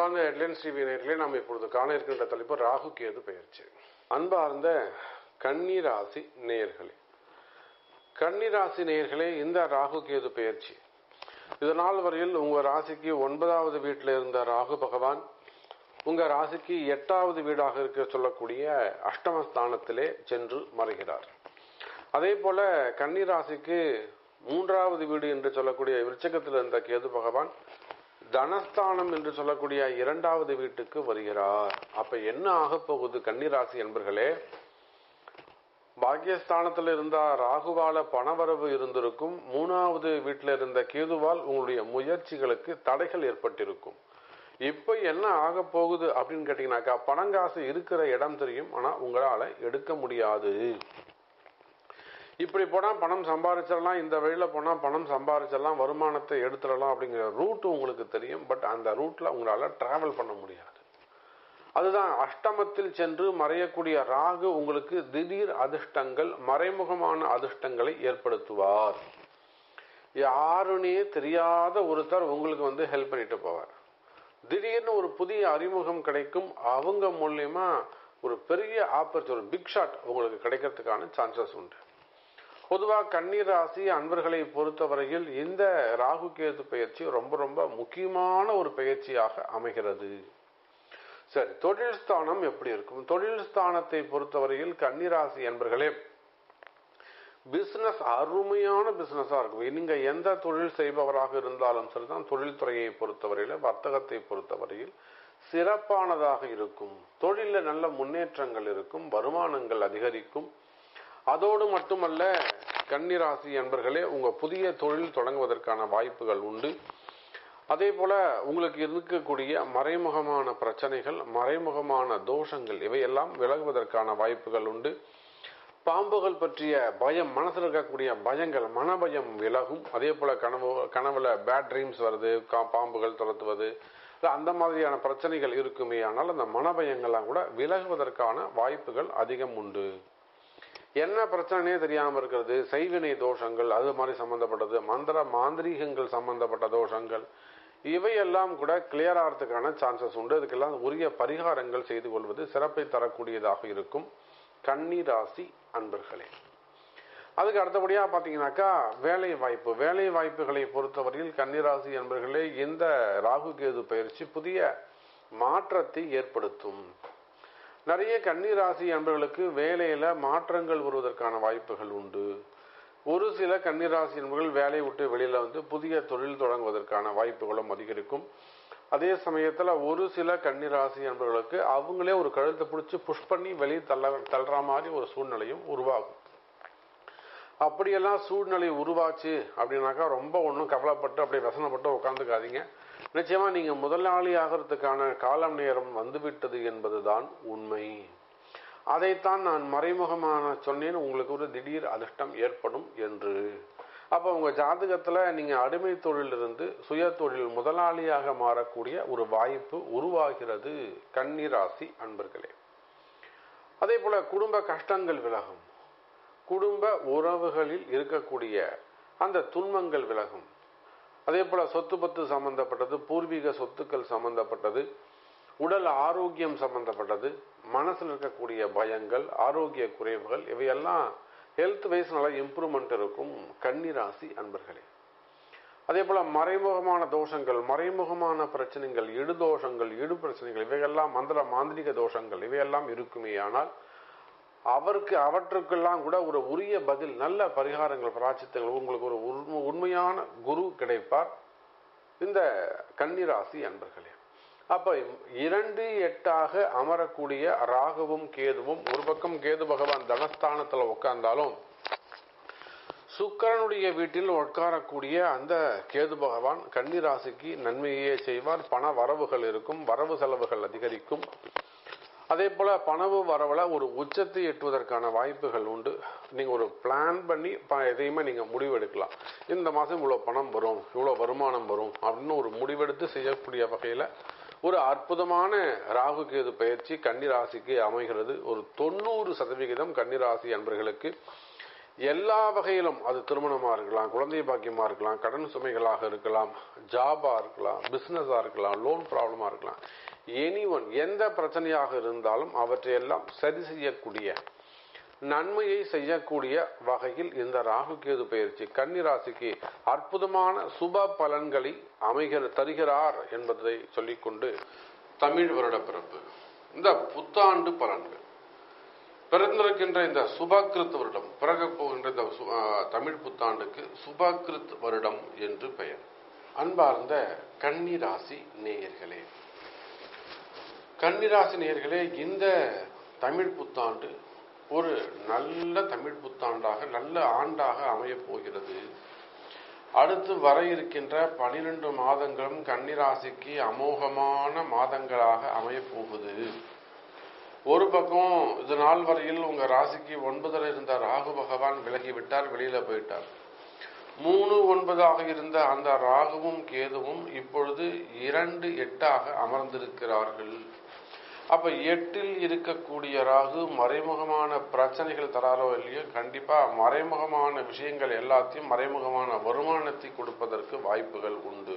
அன்பார்ந்த headlines TV நேர்களே நாம் இப்பொழுது காண இருக்கின்ற தலைப்பு ராகு கேது பெயர்ச்சி அன்பார்ந்த கன்னிராசி நேயர்களே கன்னிராசி நேயர்களே இந்த ராகு கேது பெயர்ச்சி இது நாள் வரையில் உங்க ராசிக்கு ஒன்பதாவது வீட்டில் இருந்த ராகு பகவான் உங்க ராசிக்கு எட்டாவது வீடாக இருக்க சொல்லக்கூடிய அஷ்டமஸ்தானத்திலே சென்று மறைகிறார் அதே போல கன்னிராசிக்கு மூன்றாவது வீடு என்று சொல்லக்கூடிய விருச்சகத்தில் இருந்த கேது பகவான் தனஸ்தானம் என்று சொல்லக்கூடிய இரண்டாவது வீட்டுக்கு வருகிறார் அப்ப என்ன ஆக போகுது கன்னிராசி என்பர்களே பாக்கியஸ்தானத்தில் இருந்தா ராகுவால பணவரவு இருந்திருக்கும் மூணாவது வீட்டில் இருந்த கேதுவால் உங்களுடைய முயற்சிகளுக்கு தடைகள் ஏற்பட்டிருக்கும் இப்ப என்ன ஆக போகுது அப்படின்னு கேட்டீங்கன்னாக்கா பணங்காசு இருக்கிற இடம் தெரியும் ஆனா உங்களால எடுக்க முடியாது இப்படி போனா பணம் சம்பாதிச்சிடலாம் இந்த வழியில போனா பணம் சம்பாதிச்சிடலாம் வருமானத்தை எடுத்துடலாம் அப்படிங்கிற ரூட் உங்களுக்கு தெரியும் பட் அந்த ரூட்ல உங்களால டிராவல் பண்ண முடியாது அதுதான் அஷ்டமத்தில் சென்று மறையக்கூடிய ராகு உங்களுக்கு திடீர் அதிர்ஷ்டங்கள் மறைமுகமான அதிர்ஷ்டங்களை ஏற்படுத்துவார் யாருன்னே தெரியாத ஒருத்தர் உங்களுக்கு வந்து ஹெல்ப் பண்ணிட்டு போவார் திடீர்னு ஒரு புதிய அறிமுகம் கிடைக்கும் அவங்க மூலியமா ஒரு பெரிய ஆப்பர்ச்சுனிட்டி ஒரு பிக் ஷாட் உங்களுக்கு கிடைக்கிறதுக்கான சான்சஸ் உண்டு பொதுவாக கன்னீர் ராசி அன்பர்களை பொறுத்தவரையில் இந்த ராகு கேது பயிற்சி ரொம்ப ரொம்ப முக்கியமான ஒரு பயிற்சியாக அமைகிறது சரி தொழில் ஸ்தானம் எப்படி இருக்கும் தொழில் ஸ்தானத்தை பொறுத்தவரையில் கன்னிராசி என்பர்களே பிசினஸ் அருமையான பிசினஸா இருக்கும் நீங்க எந்த தொழில் செய்பவராக இருந்தாலும் சரிதான் தொழில்துறையை பொறுத்தவரையில வர்த்தகத்தை பொறுத்தவரையில் சிறப்பானதாக இருக்கும் தொழில நல்ல முன்னேற்றங்கள் இருக்கும் வருமானங்கள் அதிகரிக்கும் அதோடு மட்டுமல்ல கன்னிராசி என்பர்களே உங்க புதிய தொழில் தொடங்குவதற்கான வாய்ப்புகள் உண்டு அதே போல உங்களுக்கு இருக்கக்கூடிய மறைமுகமான பிரச்சனைகள் மறைமுகமான தோஷங்கள் இவையெல்லாம் விலகுவதற்கான வாய்ப்புகள் உண்டு பாம்புகள் பற்றிய பயம் மனசில் இருக்கக்கூடிய பயங்கள் மனபயம் விலகும் அதே போல கனவு கனவுல பேட் ட்ரீம்ஸ் வருது பாம்புகள் துரத்துவது அந்த மாதிரியான பிரச்சனைகள் இருக்குமே ஆனால் அந்த மனபயங்கள்லாம் கூட விலகுவதற்கான வாய்ப்புகள் அதிகம் உண்டு என்ன பிரச்சனையே தெரியாம இருக்கிறது செய்வினை தோஷங்கள் அது மாதிரி சம்பந்தப்பட்டது மந்திர மாந்திரீகங்கள் சம்பந்தப்பட்ட தோஷங்கள் இவையெல்லாம் கூட கிளியர் ஆகிறதுக்கான சான்சஸ் உண்டு இதுக்கெல்லாம் உரிய பரிகாரங்கள் செய்து கொள்வது சிறப்பை தரக்கூடியதாக இருக்கும் கன்னி ராசி அன்பர்களே அதுக்கு அடுத்தபடியா பாத்தீங்கன்னாக்கா வேலை வாய்ப்பு வேலை வாய்ப்புகளை பொறுத்தவரையில் கன்னிராசி அன்பர்களே இந்த ராகு கேது பயிற்சி புதிய மாற்றத்தை ஏற்படுத்தும் நிறைய கன்னிராசி அன்பர்களுக்கு வேலையில மாற்றங்கள் வருவதற்கான வாய்ப்புகள் உண்டு ஒரு சில கன்னிராசி அன்பர்கள் வேலையை விட்டு வெளியில வந்து புதிய தொழில் தொடங்குவதற்கான வாய்ப்புகளும் அதிகரிக்கும் அதே சமயத்துல ஒரு சில கன்னிராசி அன்பர்களுக்கு அவங்களே ஒரு கழுத்தை பிடிச்சி புஷ் பண்ணி வெளியே தள்ள தள்ளுற மாதிரி ஒரு சூழ்நிலையும் உருவாகும் அப்படியெல்லாம் சூழ்நிலை உருவாச்சு அப்படின்னாக்கா ரொம்ப ஒன்றும் கவலைப்பட்டு அப்படியே வசனப்பட்டு உட்காந்துக்காதீங்க நிச்சயமா நீங்க முதலாளி ஆகிறதுக்கான காலம் நேரம் வந்துவிட்டது என்பதுதான் உண்மை அதைத்தான் நான் மறைமுகமான சொன்னேன் உங்களுக்கு ஒரு திடீர் அதிர்ஷ்டம் ஏற்படும் என்று அப்ப உங்க ஜாதகத்துல நீங்க அடிமை தொழிலிருந்து சுய தொழில் முதலாளியாக மாறக்கூடிய ஒரு வாய்ப்பு உருவாகிறது கன்னிராசி அன்பர்களே அதே போல குடும்ப கஷ்டங்கள் விலகும் குடும்ப உறவுகளில் இருக்கக்கூடிய அந்த துன்பங்கள் விலகும் அதே போல சொத்து பத்து சம்பந்தப்பட்டது பூர்வீக சொத்துக்கள் சம்பந்தப்பட்டது உடல் ஆரோக்கியம் சம்பந்தப்பட்டது மனசில் இருக்கக்கூடிய பயங்கள் ஆரோக்கிய குறைவுகள் இவையெல்லாம் ஹெல்த் வைஸ் நல்ல இம்ப்ரூவ்மெண்ட் இருக்கும் கன்னிராசி அன்பர்களே அதே போல மறைமுகமான தோஷங்கள் மறைமுகமான பிரச்சனைகள் இடு தோஷங்கள் இடு பிரச்சனைகள் இவையெல்லாம் மந்திர மாந்திரிக தோஷங்கள் இவையெல்லாம் இருக்குமே ஆனால் அவருக்கு அவற்றுக்கெல்லாம் கூட ஒரு உரிய பதில் நல்ல பரிகாரங்கள் பிராச்சித்தங்கள் உங்களுக்கு ஒரு உண்மையான குரு கிடைப்பார் இந்த கன்னிராசி அன்பர்களே அப்ப இரண்டு எட்டாக அமரக்கூடிய ராகுவும் கேதுவும் ஒரு பக்கம் கேது பகவான் தனஸ்தானத்துல உட்கார்ந்தாலும் சுக்கரனுடைய வீட்டில் உட்காரக்கூடிய அந்த கேது பகவான் கன்னிராசிக்கு நன்மையே செய்வார் பண வரவுகள் இருக்கும் வரவு செலவுகள் அதிகரிக்கும் அதே போல பணவு வரவுல ஒரு உச்சத்தை எட்டுவதற்கான வாய்ப்புகள் உண்டு நீங்க ஒரு பிளான் பண்ணி எதையுமே நீங்க முடிவெடுக்கலாம் இந்த மாசம் இவ்வளவு பணம் வரும் இவ்வளவு வருமானம் வரும் அப்படின்னு ஒரு முடிவெடுத்து செய்யக்கூடிய வகையில ஒரு அற்புதமான ராகு கேது பயிற்சி கன்னிராசிக்கு அமைகிறது ஒரு தொண்ணூறு சதவிகிதம் கன்னிராசி அன்பர்களுக்கு எல்லா வகையிலும் அது திருமணமா இருக்கலாம் குழந்தை பாக்கியமா இருக்கலாம் கடன் சுமைகளாக இருக்கலாம் ஜாபா இருக்கலாம் பிசினஸா இருக்கலாம் லோன் ப்ராப்ளமா இருக்கலாம் எனி ஒன் எந்த பிரச்சனையாக இருந்தாலும் அவற்றையெல்லாம் சரி செய்யக்கூடிய நன்மையை செய்யக்கூடிய வகையில் இந்த ராகு கேது பயிற்சி கன்னிராசிக்கு அற்புதமான சுப பலன்களை அமைகிற தருகிறார் என்பதை சொல்லிக்கொண்டு தமிழ் வருட பிறப்பு இந்த புத்தாண்டு பலன்கள் பிறந்திருக்கின்ற இந்த சுபகிருத் வருடம் பிறக போகின்ற இந்த சு- ஆ, தமிழ் புத்தாண்டுக்கு சுபகிருத் வருடம் என்று பெயர் அன்பார்ந்த கன்னிராசி நேயர்களே கன்னிராசி நேயர்களே இந்த தமிழ் புத்தாண்டு ஒரு நல்ல தமிழ் புத்தாண்டாக நல்ல ஆண்டாக அமையப் போகிறது அடுத்து வர இருக்கின்ற பனிரெண்டு மாதங்களும் கன்னிராசிக்கு அமோகமான மாதங்களாக அமையப் போகுது ஒரு பக்கம் இது நாள் வரையில் உங்க ராசிக்கு ஒன்பதுல இருந்த ராகு பகவான் விலகி விட்டார் வெளியில போயிட்டார் மூணு ஒன்பதாக இருந்த அந்த ராகுவும் கேதுவும் இப்பொழுது இரண்டு எட்டாக அமர்ந்திருக்கிறார்கள் அப்ப எட்டில் இருக்கக்கூடிய ராகு மறைமுகமான பிரச்சனைகள் தராரோ இல்லையோ கண்டிப்பா மறைமுகமான விஷயங்கள் எல்லாத்தையும் மறைமுகமான வருமானத்தை கொடுப்பதற்கு வாய்ப்புகள் உண்டு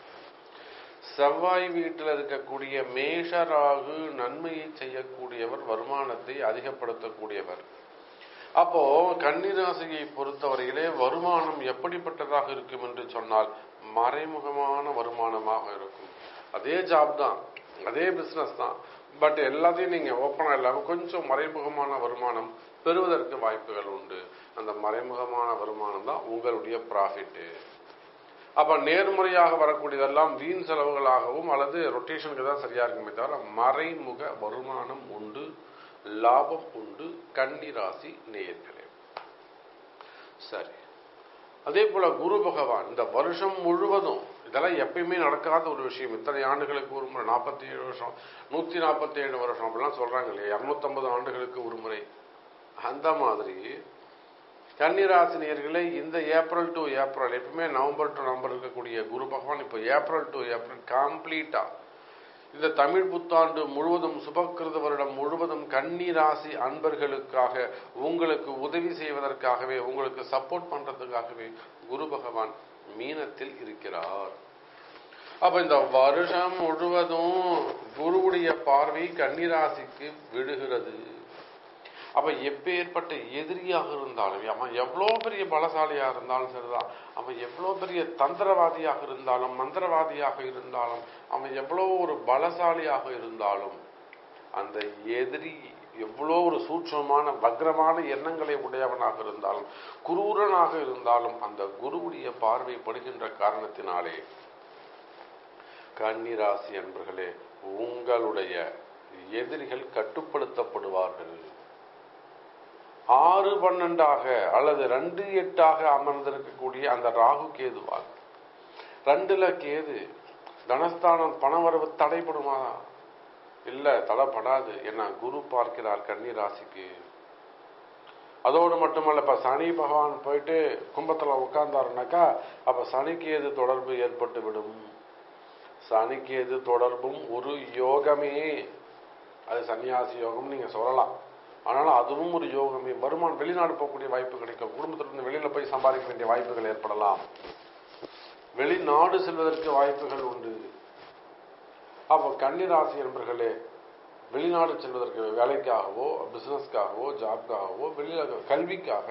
செவ்வாய் வீட்டில் இருக்கக்கூடிய மேஷ ராகு நன்மையை செய்யக்கூடியவர் வருமானத்தை அதிகப்படுத்தக்கூடியவர் அப்போ கன்னிராசியை பொறுத்தவரையிலே வருமானம் எப்படிப்பட்டதாக இருக்கும் என்று சொன்னால் மறைமுகமான வருமானமாக இருக்கும் அதே ஜாப் தான் அதே பிசினஸ் தான் பட் எல்லாத்தையும் நீங்க ஓப்பனா இல்லாம கொஞ்சம் மறைமுகமான வருமானம் பெறுவதற்கு வாய்ப்புகள் உண்டு அந்த மறைமுகமான வருமானம் தான் உங்களுடைய ப்ராஃபிட்டு அப்ப நேர்முறையாக வரக்கூடியதெல்லாம் வீண் செலவுகளாகவும் அல்லது ரொட்டேஷனுக்கு தான் சரியா இருக்குமே தவிர மறைமுக வருமானம் உண்டு லாபம் உண்டு கன்னிராசி நேயர்களே சரி அதே போல குரு பகவான் இந்த வருஷம் முழுவதும் இதெல்லாம் எப்பயுமே நடக்காத ஒரு விஷயம் இத்தனை ஆண்டுகளுக்கு ஒரு முறை நாற்பத்தி ஏழு வருஷம் நூத்தி நாற்பத்தி ஏழு வருஷம் அப்படிலாம் சொல்றாங்க இல்லையா இருநூத்தம்பது ஆண்டுகளுக்கு ஒரு முறை அந்த மாதிரி கன்னிராசினியர்களே இந்த ஏப்ரல் டு ஏப்ரல் எப்பவுமே நவம்பர் டு நவம்பர் இருக்கக்கூடிய குரு பகவான் இப்போ ஏப்ரல் டு ஏப்ரல் கம்ப்ளீட்டா இந்த தமிழ் புத்தாண்டு முழுவதும் சுபக்கிருத வருடம் முழுவதும் கன்னி ராசி அன்பர்களுக்காக உங்களுக்கு உதவி செய்வதற்காகவே உங்களுக்கு சப்போர்ட் பண்றதுக்காகவே குரு பகவான் மீனத்தில் இருக்கிறார் அப்ப இந்த வருஷம் முழுவதும் குருவுடைய பார்வை கன்னிராசிக்கு விழுகிறது அப்ப எப்பேற்பட்ட எதிரியாக இருந்தாலும் அவன் எவ்வளோ பெரிய பலசாலியாக இருந்தாலும் சரிதான் அவன் எவ்வளோ பெரிய தந்திரவாதியாக இருந்தாலும் மந்திரவாதியாக இருந்தாலும் அவன் எவ்வளோ ஒரு பலசாலியாக இருந்தாலும் அந்த எதிரி எவ்வளோ ஒரு சூட்சமான வக்ரமான எண்ணங்களை உடையவனாக இருந்தாலும் குரூரனாக இருந்தாலும் அந்த குருவுடைய பார்வை படுகின்ற காரணத்தினாலே கன்னிராசி அன்பர்களே உங்களுடைய எதிரிகள் கட்டுப்படுத்தப்படுவார்கள் ஆறு பன்னெண்டாக அல்லது ரெண்டு எட்டாக அமர்ந்திருக்கக்கூடிய அந்த ராகு கேதுவாக ரெண்டுல கேது தனஸ்தானம் பணம் வரவு தடைப்படுமா இல்ல தடைப்படாது ஏன்னா குரு பார்க்கிறார் கன்னி ராசிக்கு அதோடு மட்டுமல்ல இப்ப சனி பகவான் போயிட்டு கும்பத்துல உட்கார்ந்தாருனாக்கா அப்ப சனிக்கு எது தொடர்பு ஏற்பட்டு விடும் சனிக்கு எது தொடர்பும் ஒரு யோகமே அது சன்னியாசி யோகம் நீங்க சொல்லலாம் ஆனாலும் அதுவும் ஒரு யோகமே வருமானம் வெளிநாடு போகக்கூடிய வாய்ப்பு கிடைக்கும் குடும்பத்திலிருந்து வெளியில போய் சம்பாதிக்க வேண்டிய வாய்ப்புகள் ஏற்படலாம் வெளிநாடு செல்வதற்கு வாய்ப்புகள் உண்டு அப்போ கன்னிராசி என்பர்களே வெளிநாடு செல்வதற்கு வேலைக்காகவோ பிசினஸ்க்காகவோ ஜாப்காகவோ வெளியில கல்விக்காக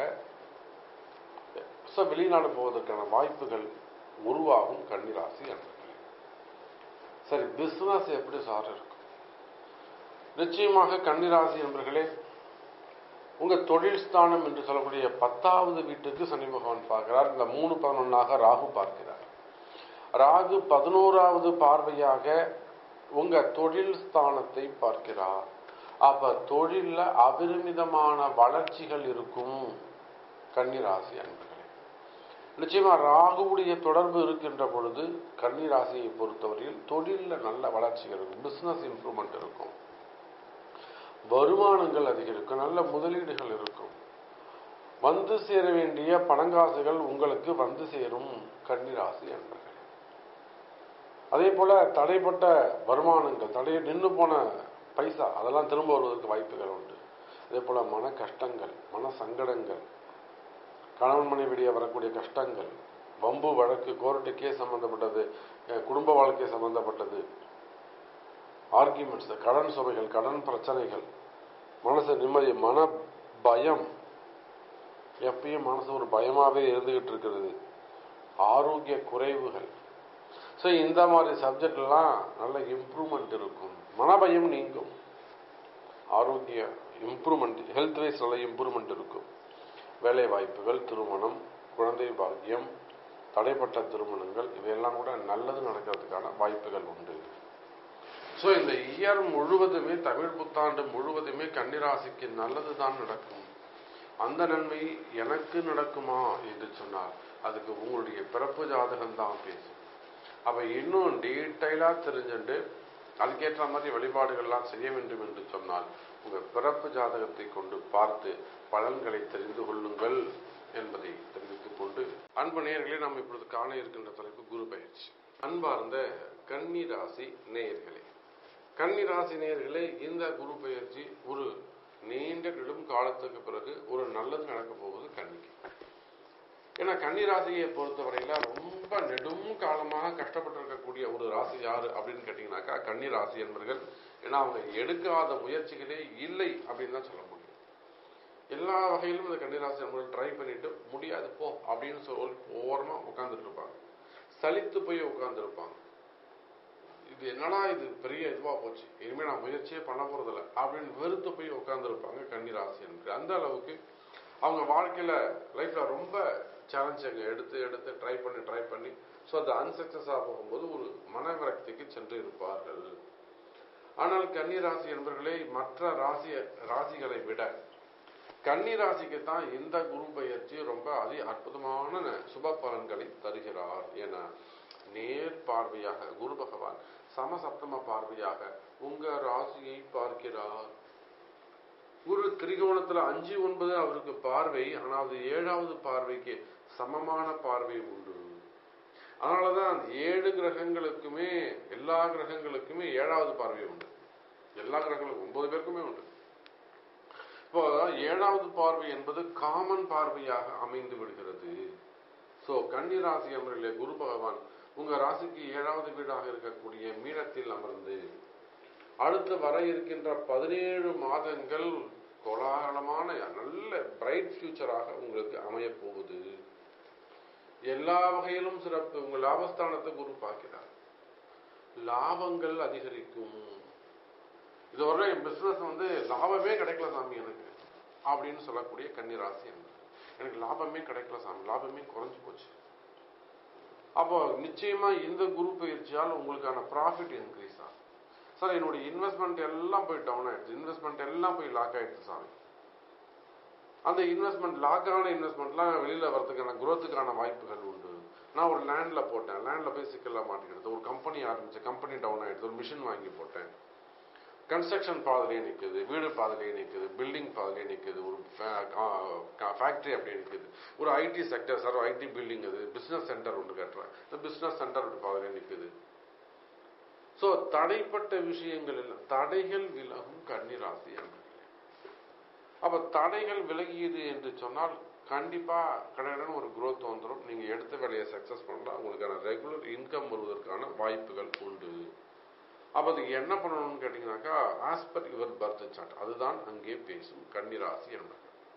so வெளிநாடு போவதற்கான வாய்ப்புகள் உருவாகும் கன்னிராசி என்பர்களே சரி பிசினஸ் எப்படி சார் இருக்கும் நிச்சயமாக கன்னிராசி என்பர்களே உங்க தொழில் ஸ்தானம் என்று சொல்லக்கூடிய பத்தாவது வீட்டுக்கு சனி பகவான் பார்க்கிறார் இந்த மூணு பதினொன்னாக ராகு பார்க்கிறார் ராகு பதினோராவது பார்வையாக உங்க தொழில் ஸ்தானத்தை பார்க்கிறார் அப்ப தொழில்ல அபரிமிதமான வளர்ச்சிகள் இருக்கும் கன்னிராசி அன்பர்களே நிச்சயமா ராகுவுடைய தொடர்பு இருக்கின்ற பொழுது கன்னிராசியை பொறுத்தவரையில் தொழில்ல நல்ல வளர்ச்சிகள் இருக்கும் பிசினஸ் இம்ப்ரூவ்மெண்ட் இருக்கும் வருமானங்கள் அதிகரிக்கும் நல்ல முதலீடுகள் இருக்கும் வந்து சேர வேண்டிய பணங்காசுகள் உங்களுக்கு வந்து சேரும் கன்னிராசி அன்பர்களே அதே போல தடைப்பட்ட வருமானங்கள் தடை நின்று போன பைசா அதெல்லாம் திரும்ப வருவதற்கு வாய்ப்புகள் உண்டு அதே போல மன கஷ்டங்கள் மன சங்கடங்கள் கணவன் மனைவிடையே வரக்கூடிய கஷ்டங்கள் வம்பு வழக்கு கோர்ட்டு கேஸ் சம்பந்தப்பட்டது அஹ் குடும்ப வாழ்க்கை சம்பந்தப்பட்டது ஆர்கியூமெண்ட்ஸ் கடன் சுமைகள் கடன் பிரச்சனைகள் மனசு நிம்மதி மன பயம் எப்பயும் மனசு ஒரு பயமாவே இருந்துகிட்டு இருக்கிறது ஆரோக்கிய குறைவுகள் ஸோ இந்த மாதிரி சப்ஜெக்ட்லாம் நல்ல இம்ப்ரூவ்மெண்ட் இருக்கும் மனபயம் நீங்கும் ஆரோக்கிய இம்ப்ரூவ்மெண்ட் ஹெல்த் வைஸ் நல்ல இம்ப்ரூவ்மெண்ட் இருக்கும் வேலை வாய்ப்புகள் திருமணம் குழந்தை பாக்கியம் தடைப்பட்ட திருமணங்கள் இவையெல்லாம் கூட நல்லது நடக்கிறதுக்கான வாய்ப்புகள் உண்டு ஸோ இந்த இயர் முழுவதுமே தமிழ் புத்தாண்டு முழுவதுமே கன்னிராசிக்கு நல்லது தான் நடக்கும் அந்த நன்மை எனக்கு நடக்குமா என்று சொன்னால் அதுக்கு உங்களுடைய பிறப்பு ஜாதகம் தான் பேசும் அப்ப இன்னும் டீட்டெயிலா தெரிஞ்சுட்டு அதுக்கேற்ற மாதிரி வழிபாடுகள்லாம் செய்ய வேண்டும் என்று சொன்னால் உங்க பிறப்பு ஜாதகத்தை கொண்டு பார்த்து பலன்களை தெரிந்து கொள்ளுங்கள் என்பதை தெரிவித்துக் கொண்டு அன்பு நேயர்களே நாம் இப்பொழுது காண இருக்கின்ற தலைப்பு குரு பயிற்சி அன்பார்ந்த கன்னி ராசி நேயர்களே கன்னி ராசி நேயர்களே இந்த குரு பயிற்சி ஒரு நீண்ட நெடும் காலத்துக்கு பிறகு ஒரு நல்லது நடக்க போகுது கன்னிக்கு ஏன்னா கன்னி ராசியை பொறுத்தவரையில ரொம்ப நெடும் காலமாக கஷ்டப்பட்டு இருக்கக்கூடிய ஒரு ராசி யாரு அப்படின்னு கேட்டீங்கன்னாக்கா கன்னி ராசி என்பவர்கள் ஏன்னா அவங்க எடுக்காத முயற்சிகளே இல்லை அப்படின்னு தான் சொல்ல முடியும் எல்லா வகையிலும் இந்த கன்னிராசி என்பவர்கள் ட்ரை பண்ணிட்டு முடியாது போ அப்படின்னு சொல்லி ஓரமா உட்கார்ந்துட்டு இருப்பாங்க சலித்து போய் உட்கார்ந்துருப்பாங்க இது என்னடா இது பெரிய இதுவா போச்சு இனிமே நான் முயற்சியே பண்ண போறதில்ல அப்படின்னு வெறுத்து போய் உட்கார்ந்துருப்பாங்க கன்னிராசி என்று அந்த அளவுக்கு அவங்க வாழ்க்கையில லைஃப்ல ரொம்ப சேலஞ்சை எடுத்து எடுத்து ட்ரை பண்ணி ட்ரை பண்ணி ஸோ அது அன்சக்சஸாக போகும்போது ஒரு மனவிரக்திக்கு சென்று இருப்பார்கள் ஆனால் கன்னி ராசி என்பவர்களே மற்ற ராசி ராசிகளை விட கன்னி ராசிக்கு தான் இந்த குரு பயிற்சி ரொம்ப அதி அற்புதமான சுப பலன்களை தருகிறார் என நேர் பார்வையாக குரு பகவான் சமசப்தம பார்வையாக உங்க ராசியை பார்க்கிறார் குரு திரிகோணத்துல அஞ்சு ஒன்பது அவருக்கு பார்வை ஆனால் அது ஏழாவது பார்வைக்கு சமமான பார்வை உண்டு அதனாலதான் அந்த ஏழு கிரகங்களுக்குமே எல்லா கிரகங்களுக்குமே ஏழாவது பார்வை உண்டு எல்லா கிரகங்களுக்கும் ஒன்பது பேருக்குமே உண்டு இப்போ ஏழாவது பார்வை என்பது காமன் பார்வையாக அமைந்து விடுகிறது சோ கன்னி ராசி அமரிலே குரு பகவான் உங்க ராசிக்கு ஏழாவது வீடாக இருக்கக்கூடிய மீனத்தில் அமர்ந்து அடுத்து வர இருக்கின்ற பதினேழு மாதங்கள் கோலாகலமான நல்ல பிரைட் ஃபியூச்சராக உங்களுக்கு அமைய போகுது எல்லா வகையிலும் சிறப்பு உங்க லாபஸ்தானத்தை குரு பார்க்கிறார் லாபங்கள் அதிகரிக்கும் இதுவரை என் பிசினஸ் வந்து லாபமே கிடைக்கல சாமி எனக்கு அப்படின்னு சொல்லக்கூடிய கன்னிராசி என்பது எனக்கு லாபமே கிடைக்கல சாமி லாபமே குறைஞ்சு போச்சு அப்போ நிச்சயமா இந்த குரு பயிற்சியால் உங்களுக்கான ப்ராஃபிட் இன்க்ரீஸ் ஆகும் சார் என்னுடைய இன்வெஸ்ட்மெண்ட் எல்லாம் போய் டவுன் ஆயிடுச்சு இன்வெஸ்ட்மெண்ட் எல்லாம் போய் லாக் ஆயிடுச்சு சாமி அந்த இன்வெஸ்ட்மெண்ட் லாக் ஆன இன்வெஸ்ட்மெண்ட்லாம் வெளியில வரதுக்கான குரோத்துக்கான வாய்ப்புகள் உண்டு நான் ஒரு லேண்ட்ல போட்டேன் லேண்ட்ல போய் சிக்கல்லாம் மாட்டிக்கிறது ஒரு கம்பெனி ஆரம்பிச்சேன் கம்பெனி டவுன் ஆயிடுச்சு ஒரு மிஷின் வாங்கி போட்டேன் கன்ஸ்ட்ரக்ஷன் பாதையிலே நிற்குது வீடு பாதையிலே நிற்குது பில்டிங் பாதையிலே நிற்குது ஒரு ஃபேக்டரி அப்படியே நிற்குது ஒரு IT sector sir IT building அது பிசினஸ் சென்டர் ஒன்று கட்டுறேன் இந்த பிசினஸ் சென்டர் ஒரு பாதையிலே நிற்குது சோ தடைப்பட்ட விஷயங்கள் எல்லாம் தடைகள் விலகும் கன்னிராசி என்பர்களே அப்ப தடைகள் விலகியது என்று சொன்னால் கண்டிப்பா கடன் ஒரு growth வந்துடும் நீங்க எடுத்த வேலையை சக்சஸ் பண்ணலாம் உங்களுக்கான ரெகுலர் இன்கம் வருவதற்கான வாய்ப்புகள் உண்டு அப்ப அதுக்கு என்ன பண்ணணும்னு கேட்டீங்கன்னாக்கா as per your birth chart அதுதான் அங்கே பேசும் கன்னிராசி என்பது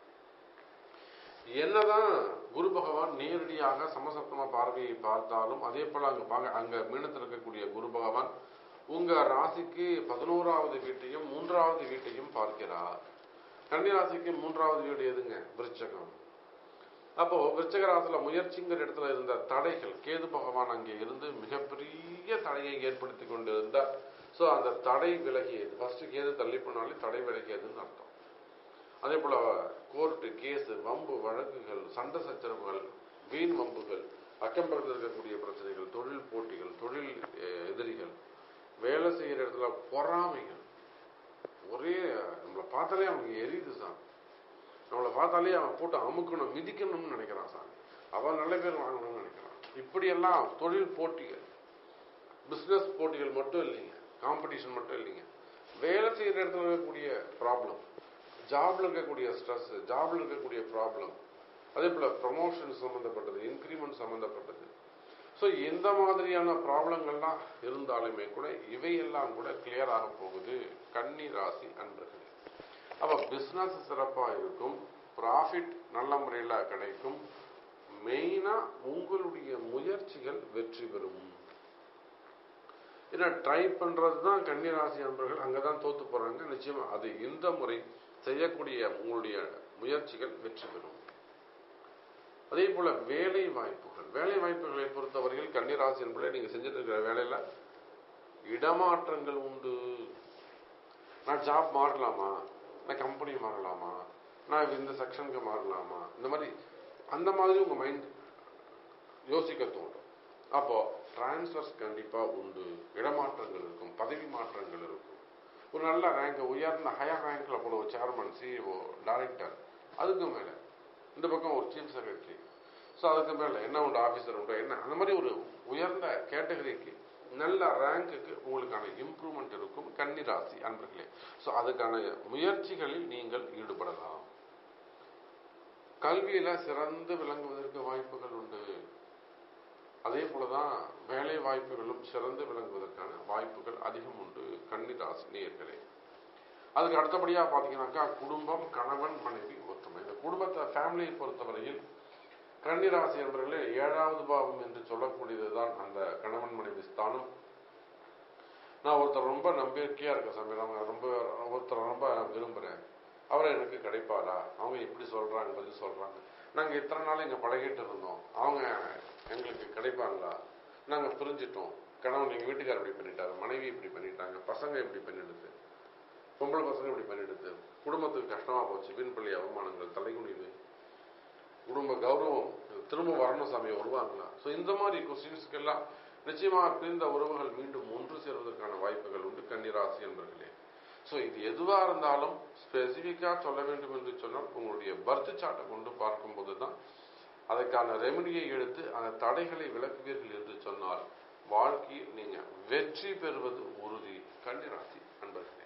என்னதான் குரு பகவான் நேரடியாக சமசப்தம பார்வையை பார்த்தாலும் அதே போல அங்க பாங்க அங்க மீனத்தில் இருக்கக்கூடிய குரு பகவான் உங்க ராசிக்கு பதினோராவது வீட்டையும் மூன்றாவது வீட்டையும் பார்க்கிறார் கன்னிராசிக்கு மூன்றாவது வீடு எதுங்க விருச்சகம் அப்போ விருச்சக ராசியில முயற்சிங்கிற இடத்துல இருந்த தடைகள் கேது பகவான் அங்கே இருந்து மிகப்பெரிய தடையை ஏற்படுத்தி கொண்டு இருந்தார் சோ அந்த தடை விலகியது ஃபர்ஸ்ட் கேது தள்ளி போனாலே தடை விலகியதுன்னு அர்த்தம் அதே போல கோர்ட்டு கேஸ் வம்பு வழக்குகள் சண்டை சச்சரவுகள் வீண் வம்புகள் அக்கம் பக்கத்தில் இருக்கக்கூடிய பிரச்சனைகள் தொழில் போட்டிகள் தொழில் அஹ், எதிரிகள் வேலை செய்யற இடத்துல பொறாமைகள் ஒரே நம்மளை பார்த்தாலே அவனுக்கு எரியுது சாமி நம்மளை பார்த்தாலே அவன் போட்டு அமுக்கணும் மிதிக்கணும்னு நினைக்கிறான் சாமி அவன் நல்ல பேர் வாங்கணும்னு நினைக்கிறான் இப்படியெல்லாம் தொழில் போட்டிகள் பிசினஸ் போட்டிகள் மட்டும் இல்லைங்க காம்படிஷன் மட்டும் இல்லைங்க வேலை செய்யற இடத்துல இருக்கக்கூடிய ப்ராப்ளம் ஜாப்ல இருக்கக்கூடிய ஸ்ட்ரெஸ் ஜாப்ல இருக்கக்கூடிய ப்ராப்ளம் அதே போல ப்ரமோஷன் சம்பந்தப்பட்டது இன்க்ரிமெண்ட் சம்பந்தப்பட்டது ஸோ இந்த மாதிரியான ப்ராப்ளங்கள்லாம் இருந்தாலுமே கூட இவையெல்லாம் கூட கிளியர் ஆக போகுது கன்னி ராசி அன்பர்களே அப்போ பிஸ்னஸ் சிறப்பாக இருக்கும் ப்ராஃபிட் நல்ல முறையில் கிடைக்கும் மெயினாக உங்களுடைய முயற்சிகள் வெற்றி பெறும் ஏன்னா ட்ரை பண்ணுறது தான் கன்னிராசி அன்பர்கள் அங்கே தான் தோத்து போகிறாங்க நிச்சயமாக அது இந்த முறை செய்யக்கூடிய உங்களுடைய முயற்சிகள் வெற்றி பெறும் அதே போல வேலை வாய்ப்புகள் வேலை வாய்ப்புகளை பொறுத்தவரையில் கன்னிராசி என்பதை நீங்க செஞ்சுட்டு இருக்கிற வேலையில இடமாற்றங்கள் உண்டு நான் ஜாப் மாறலாமா நான் கம்பெனி மாறலாமா நான் இந்த செக்ஷனுக்கு மாறலாமா இந்த மாதிரி அந்த மாதிரி உங்க மைண்ட் யோசிக்க தோன்றும் அப்போ டிரான்ஸ்ஃபர்ஸ் கண்டிப்பா உண்டு இடமாற்றங்கள் இருக்கும் பதவி மாற்றங்கள் இருக்கும் ஒரு நல்ல ரேங்க் உயர்ந்த ஹையர் ரேங்க்ல போன ஒரு சேர்மன் சிஇஓ டைரக்டர் அதுக்கு மேல இந்த பக்கம் ஒரு சீஃப் செக்ரட்டரி ஸோ அதுக்கு மேல என்ன உண்டு ஆஃபீஸர் உண்டு என்ன அந்த மாதிரி ஒரு உயர்ந்த கேட்டகரிக்கு நல்ல ரேங்க்குக்கு உங்களுக்கான இம்ப்ரூவ்மெண்ட் இருக்கும் கன்னிராசி அன்பர்களே ஸோ அதுக்கான முயற்சிகளில் நீங்கள் ஈடுபடலாம் கல்வியில சிறந்து விளங்குவதற்கு வாய்ப்புகள் உண்டு அதே போலதான் வேலை வாய்ப்புகளும் சிறந்து விளங்குவதற்கான வாய்ப்புகள் அதிகம் உண்டு கன்னிராசி நேயர்களே அதுக்கு அடுத்தபடியா பாத்தீங்கன்னாக்கா குடும்பம் கணவன் மனைவி ஒற்றுமை இந்த குடும்பத்தை ஃபேமிலியை பொறுத்தவரையில் கன்னிராசி என்பவர்களே ஏழாவது பாவம் என்று சொல்லக்கூடியதுதான் அந்த கணவன் மனைவி ஸ்தானம் நான் ஒருத்தர் ரொம்ப நம்பிக்கையா இருக்க சமயம் ரொம்ப ஒருத்தர் ரொம்ப விரும்புறேன் அவரை எனக்கு கிடைப்பாரா அவங்க எப்படி சொல்றாங்க பதில் சொல்றாங்க நாங்க இத்தனை நாள் இங்க பழகிட்டு இருந்தோம் அவங்க எங்களுக்கு கிடைப்பாங்களா நாங்க புரிஞ்சிட்டோம் கணவன் எங்க வீட்டுக்காரர் இப்படி பண்ணிட்டாரு மனைவி இப்படி பண்ணிட்டாங்க பசங்க இப்படி பண்ணிடுது பொம்பளை பசங்க இப்படி பண்ணிடுது குடும்பத்துக்கு கஷ்டமா போச்சு வீண்பள்ளி அவமானங்கள் தலைகுனிவு குடும்ப கௌரவம் திரும்ப வரணும் சாமி வருவாங்களா ஸோ இந்த மாதிரி கொஸ்டின்ஸ்க்கெல்லாம் நிச்சயமாக பிரிந்த உறவுகள் மீண்டும் ஒன்று சேர்வதற்கான வாய்ப்புகள் உண்டு கன்னிராசி என்பர்களே ஸோ இது எதுவாக இருந்தாலும் ஸ்பெசிஃபிக்காக சொல்ல வேண்டும் என்று சொன்னால் உங்களுடைய பர்த் சார்ட்டை கொண்டு பார்க்கும்போது தான் அதற்கான ரெமடியை எடுத்து அந்த தடைகளை விளக்குவீர்கள் என்று சொன்னால் வாழ்க்கையில் நீங்க வெற்றி பெறுவது உறுதி கன்னிராசி அன்பர்களே